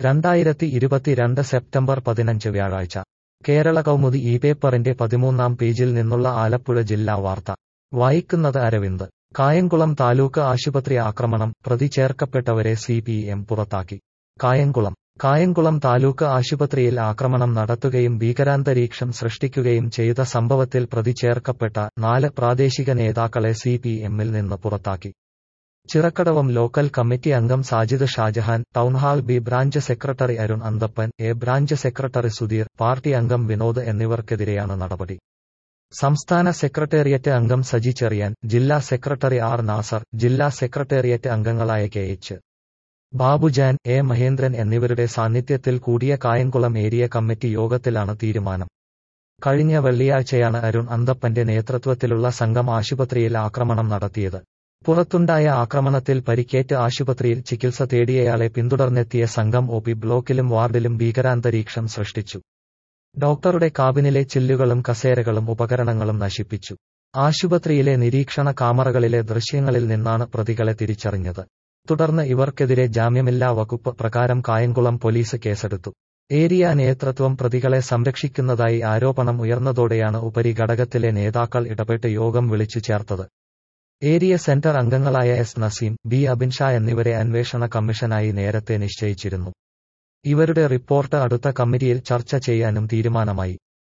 രണ്ടായിരത്തി ഇരുപത്തിരണ്ട് സെപ്റ്റംബർ പതിനഞ്ച് വ്യാഴാഴ്ച കേരള കൗമുദി ഈ പേപ്പറിന്റെ പതിമൂന്നാം പേജിൽ നിന്നുള്ള ആലപ്പുഴ ജില്ലാ വാർത്ത വായിക്കുന്നത് അരവിന്ദ് കായംകുളം താലൂക്ക് ആശുപത്രി ആക്രമണം പ്രതി ചേർക്കപ്പെട്ടവരെ സി പി എം പുറത്താക്കി കായംകുളം കായംകുളം താലൂക്ക് ആശുപത്രിയിൽ ആക്രമണം നടത്തുകയും ഭീകരാന്തരീക്ഷം സൃഷ്ടിക്കുകയും ചെയ്ത സംഭവത്തിൽ പ്രതി ചേർക്കപ്പെട്ട നാല് പ്രാദേശിക നേതാക്കളെ സി പി എമ്മിൽ നിന്ന് പുറത്താക്കി ചിറക്കടവം ലോക്കൽ കമ്മിറ്റി അംഗം Sajid Shahjahan town hall B branch secretary Arun Anthappan A branch secretary Sudheer party അംഗം വിനോദ് എന്നിവർക്കെതിരെയാണ് നടപടി സംസ്ഥാന സെക്രട്ടേറിയറ്റ് അംഗം സജി ചെറിയാൻ ജില്ലാ സെക്രട്ടറി ആർ നാസർ ജില്ലാ സെക്രട്ടേറിയറ്റ് അംഗങ്ങളായ K H Babujan A Mahendran എന്നിവരുടെ സാന്നിധ്യത്തിൽ കൂടിയ കായംകുളം ഏരിയ കമ്മിറ്റി യോഗത്തിലാണ് തീരുമാനം കഴിഞ്ഞ വെള്ളിയാഴ്ചയാണ് അരുൺ അന്തപ്പന്റെ നേതൃത്വത്തിലുള്ള സംഘം ആശുപത്രിയിൽ ആക്രമണം നടത്തിയത് പുറത്തുണ്ടായ ആക്രമണത്തിൽ പരിക്കേറ്റ് ആശുപത്രിയിൽ ചികിത്സ തേടിയയാളെ പിന്തുടർന്നെത്തിയ സംഘം ഒ പി ബ്ലോക്കിലും വാർഡിലും ഭീകരാന്തരീക്ഷം സൃഷ്ടിച്ചു ഡോക്ടറുടെ കാബിനിലെ ചില്ലുകളും കസേരകളും ഉപകരണങ്ങളും നശിപ്പിച്ചു ആശുപത്രിയിലെ നിരീക്ഷണ കാമറകളിലെ ദൃശ്യങ്ങളിൽ നിന്നാണ് പ്രതികളെ തിരിച്ചറിഞ്ഞത് തുടർന്ന് ഇവർക്കെതിരെ ജാമ്യമില്ലാ വകുപ്പ് പ്രകാരം കായംകുളം പോലീസ് കേസെടുത്തു ഏരിയ നേതൃത്വം പ്രതികളെ സംരക്ഷിക്കുന്നതായി ആരോപണം ഉയർന്നതോടെയാണ് ഉപരി ഘടകത്തിലെ നേതാക്കൾ ഇടപെട്ട് യോഗം വിളിച്ചു ചേർത്തത് ഏരിയ സെന്റർ അംഗങ്ങളായ എസ് നസീം ബി അബിൻഷാ എന്നിവരെ അന്വേഷണ കമ്മീഷനായി നേരത്തെ നിശ്ചയിച്ചിരുന്നു ഇവരുടെ റിപ്പോർട്ട് അടുത്ത കമ്മിറ്റിയിൽ ചർച്ച ചെയ്യാനും തീരുമാനമായി